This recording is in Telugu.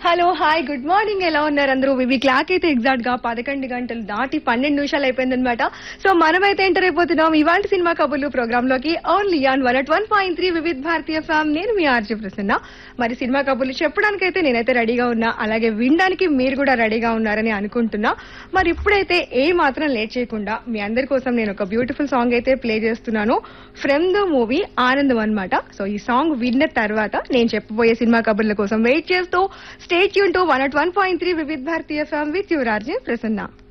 హలో హాయ్ గుడ్ మార్నింగ్ ఎలా ఉన్నారు అందరూ ఇవి క్లాక్ అయితే ఎగ్జాక్ట్ గా పదకొండు గంటలు దాటి పన్నెండు నిమిషాలు అయిపోయిందనమాట సో మనమైతే ఎంటర్ అయిపోతున్నాం ఇవాళ సినిమా కబుర్లు ప్రోగ్రామ్ లోకి only on one at one point three Vividh Bharati FM నేను మీ ఆర్జీ ప్రసన్న మరి సినిమా కబుర్లు చెప్పడానికైతే నేనైతే రెడీగా ఉన్నా అలాగే వినడానికి మీరు కూడా రెడీగా ఉన్నారని అనుకుంటున్నా మరి ఇప్పుడైతే ఏ మాత్రం లేట్ చేయకుండా మీ అందరి కోసం నేను ఒక బ్యూటిఫుల్ సాంగ్ అయితే ప్లే చేస్తున్నాను ఫ్రమ్ ద మూవీ ఆనందం అన్నమాట సో ఈ సాంగ్ విన్న తర్వాత నేను చెప్పబోయే సినిమా కబుర్ల కోసం వెయిట్ చేస్తూ స్టేట్ యూన్ to one at one point three Vividh Bharati FM with యువరార్జీ Prasanna